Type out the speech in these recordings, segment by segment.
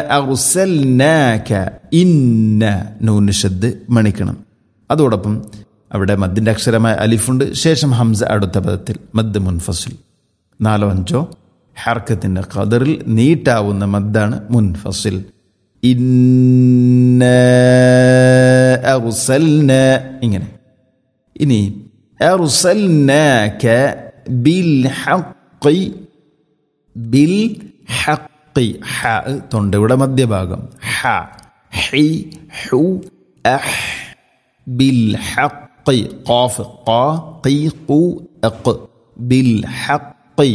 അറുസൽനാക ഇന്ന നൂന് ഷദ് മണിക്കണം അതോടൊപ്പം അവിടെ മദ്ദിന്റെ അക്ഷരമായ അലിഫുണ്ട് ശേഷം ഹംസ അടുത്ത പദത്തിൽ മദ് മുൻഫസിൽ നാലോ അഞ്ചോ ഹർക്കത്തിന്റെ ഖദറിൽ നീട്ടാവുന്ന മദ്ദാണ് മുൻഫസിൽ ഇന്ന അറുസൽന ഇങ്ങനെ ഇനി അറുസൽനാക ബിൽ ഹഖി ബിൽ ഹഖി ഹ തൊണ്ടയുടെ മധ്യഭാഗം ഹ ഹി ഹു അഹ് ബിൽ ഹഖി ഖാഫ് ഖാ ഖി ഖു അഖ് ബിൽ ഹഖി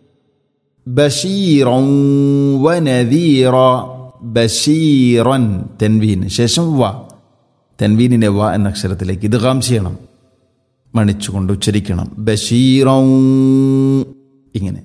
ബഷീറ വനദീറ ബഷീറൻ തെൻവീൻ ശേഷം വ തെൻവീനിനെ വ എന്ന അക്ഷരത്തിലേക്ക് ഇത് ഗാം ചെയ്യണം മണിച്ചുകൊണ്ട് ഉച്ചരിക്കണം ബഷീറ ഇങ്ങനെ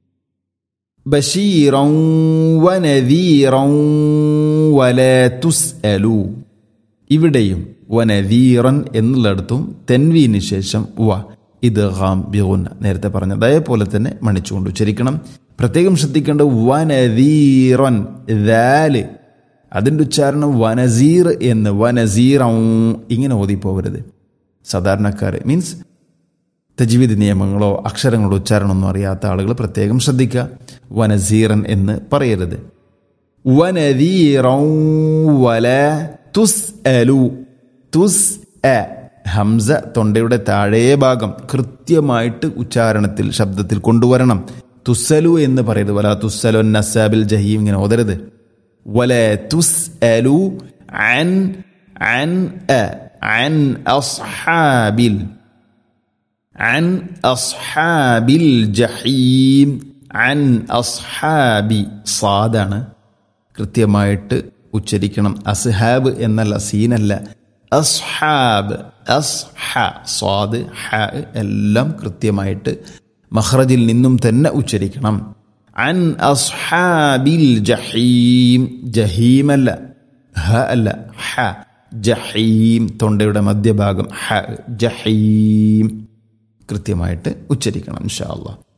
ബഷീറ വനദീറ വല തുസ്അലു ഇവിടെയും വനദീറൻ എന്നുള്ളിടത്തും തെൻവീന് ശേഷം വ ഇത് ഹാം ബിഗുന്ന നേരത്തെ പറഞ്ഞതേപോലെ തന്നെ മണിച്ചുകൊണ്ട് ഉച്ചരിക്കണം പ്രത്യേകം ശ്രദ്ധിക്കേണ്ട വനദീറൻ ദാല് അതിൻ്റെ ഉച്ചാരണം വനസീർ എന്ന് വനസീറ ഇങ്ങനെ ഓതിപ്പോകരുത് സാധാരണക്കാർ മീൻസ് തജ്വീദ് നിയമങ്ങളോ അക്ഷരങ്ങളോ ഉച്ചാരണമൊന്നും അറിയാത്ത ആളുകൾ പ്രത്യേകം ശ്രദ്ധിക്കുക വനസീറൻ എന്ന് പറയരുത് വനദീറ വല തുസ് അലു തുസ് അ ഹംസ തൊണ്ടയുടെ താഴേ ഭാഗം കൃത്യമായിട്ട് ഉച്ചാരണത്തിൽ ശബ്ദത്തിൽ കൊണ്ടുവരണം തുസ്സലു എന്ന് പറയരുത് വല തുസ്സലു നസാബിൽ ജഹീം ഇങ്ങനെ ഓതരുത് വല തുസ് അലു അൻ അൻ അ عن أصحاب عن أصحاب الجحيم عن أصحاب صادാണ് കൃത്യമായിട്ട് ഉച്ചരിക്കണം അസ്ഹാബ് എന്നല്ല സീനല്ല അസ്ഹാബ് അസ്ഹ സ്വാദ് ഹ എല്ലാം കൃത്യമായിട്ട് മഹ്റജിൽ നിന്നും തന്നെ ഉച്ചരിക്കണം അൻ അസ്ഹാബിൽ ജഹീം ജഹീമല്ല ഹ അല്ല ഹ ജഹീം തൊണ്ടയുടെ മധ്യഭാഗം ഹ ജഹീം കൃത്യമായിട്ട് ഉച്ചരിക്കണം ഇൻഷാ അള്ളാഹ്